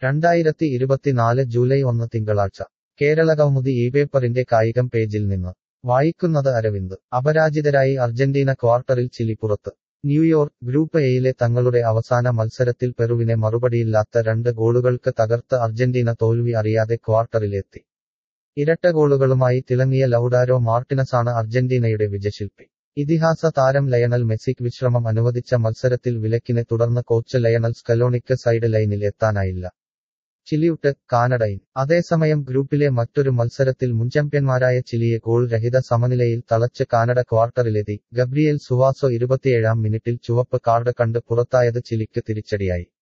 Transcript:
രണ്ടായിരത്തി ഇരുപത്തിനാല് ജൂലൈ ഒന്ന് തിങ്കളാഴ്ച കേരളകൗമുദി ഈ പേപ്പറിന്റെ കായികം പേജിൽ നിന്ന് വായിക്കുന്നത് അരവിന്ദ് അപരാജിതരായി അർജന്റീന ക്വാർട്ടറിൽ ചിലി പുറത്ത് ന്യൂയോർക്ക് ഗ്രൂപ്പ് എയിലെ തങ്ങളുടെ അവസാന മത്സരത്തിൽ പെറുവിനെ മറുപടിയില്ലാത്ത രണ്ട് ഗോളുകൾക്ക് തകർത്ത് അർജന്റീന തോൽവി അറിയാതെ ക്വാർട്ടറിലെത്തി ഇരട്ട ഗോളുകളുമായി തിളങ്ങിയ ലൌഡാരോ മാർട്ടിനസാണ് അർജന്റീനയുടെ വിജയശില്പി ഇതിഹാസ താരം ലയണൽ മെസ്സിക്ക് വിശ്രമം അനുവദിച്ച മത്സരത്തിൽ വിലക്കിനെ തുടർന്ന് കോച്ച് ലയണൽ സ്കലോണിക്ക് സൈഡ് ലൈനിൽ എത്താനായില്ല ചിലിയുട്ട് കാനഡയും അതേസമയം ഗ്രൂപ്പിലെ മറ്റൊരു മത്സരത്തിൽ മുൻചാമ്പ്യന്മാരായ ചിലിയെ ഗോൾ രഹിത സമനിലയിൽ തളച്ച് കാനഡ ക്വാർട്ടറിലെത്തി ഗബ്രിയേൽ സുവാസോ ഇരുപത്തിയേഴാം മിനിറ്റിൽ ചുവപ്പ് കാർഡ് കണ്ട് പുറത്തായത് ചിലിക്ക് തിരിച്ചടിയായി